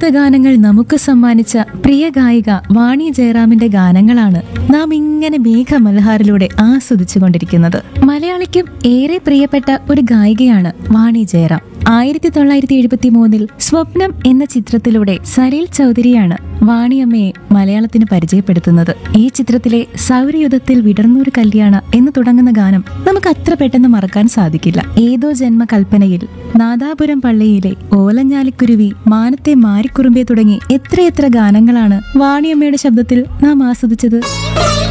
സുമധുര ഗാനങ്ങൾ നമുക്ക് സമ്മാനിച്ച പ്രിയ ഗായിക വാണി ജയറാമിന്റെ ഗാനങ്ങളാണ് നാം ഇങ്ങനെ മേഘമൽഹാറിലൂടെ ആസ്വദിച്ചുകൊണ്ടിരിക്കുന്നത് മലയാളിക്കും ഏറെ പ്രിയപ്പെട്ട ഒരു ഗായികയാണ് വാണി ജയറാം ആയിരത്തി തൊള്ളായിരത്തി എഴുപത്തി മൂന്നിൽ സ്വപ്നം എന്ന ചിത്രത്തിലൂടെ സലീൽ ചൗധരിയാണ് വാണിയമ്മയെ മലയാളത്തിന് പരിചയപ്പെടുത്തുന്നത് ഈ ചിത്രത്തിലെ സൗരയുധത്തിൽ വിടർന്നൊരു കല്യാണ എന്ന് തുടങ്ങുന്ന ഗാനം നമുക്ക് അത്ര പെട്ടെന്ന് മറക്കാൻ സാധിക്കില്ല ഏതോ ജന്മകൽപ്പനയിൽ നാദാപുരം പള്ളിയിലെ ഓലഞ്ഞാലിക്കുരുവി മാനത്തെ മാരിക്കുറുമ്പെ തുടങ്ങി എത്രയെത്ര ഗാനങ്ങളാണ് വാണിയമ്മയുടെ ശബ്ദത്തിൽ നാം ആസ്വദിച്ചത്